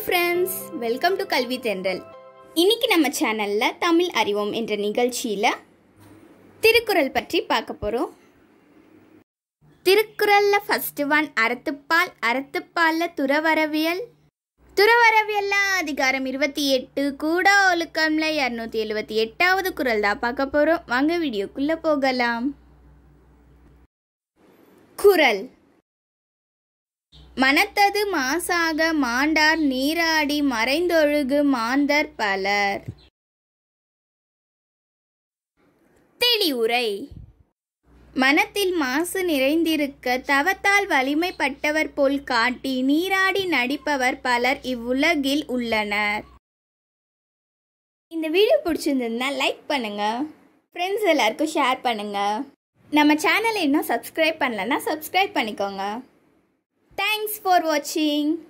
friends welcome to கல்வி தென்றல் இன்னைக்கு நம்ம சேனல்ல தமிழ் அறிவோம் என்ற நிகழ்ச்சியில திருக்குறள் பற்றி பார்க்க போறோம் திருக்குறள்ல ஃபர்ஸ்ட் ஒன் அறத்துப்பால் அறத்துப்பால்ல துறவரவியல் துறவரவியல்ல அதிகாரம் இருபத்தி எட்டு கூட ஒழுக்கம்ல இரநூத்தி எழுபத்தி எட்டாவது குறள் தான் பார்க்க போறோம் வாங்க வீடியோக்குள்ள போகலாம் குறள் மனத்தது மாசாக மாண்டார் நீராடி மறைந்தொழுகு மாந்தர் பலர் தெளிவுரை மனத்தில் மாசு நிறைந்திருக்க தவத்தால் வலிமைப்பட்டவர் போல் காட்டி நீராடி நடிப்பவர் பலர் இவ்வுலகில் உள்ளனர் இந்த வீடியோ பிடிச்சிருந்ததுன்னா லைக் பண்ணுங்க ஃப்ரெண்ட்ஸ் எல்லாருக்கும் ஷேர் பண்ணுங்க நம்ம சேனலை இன்னும் சப்ஸ்கிரைப் பண்ணலன்னா சப்ஸ்கிரைப் பண்ணிக்கோங்க தேங்க்ஸ் ஃபார் வாட்சிங்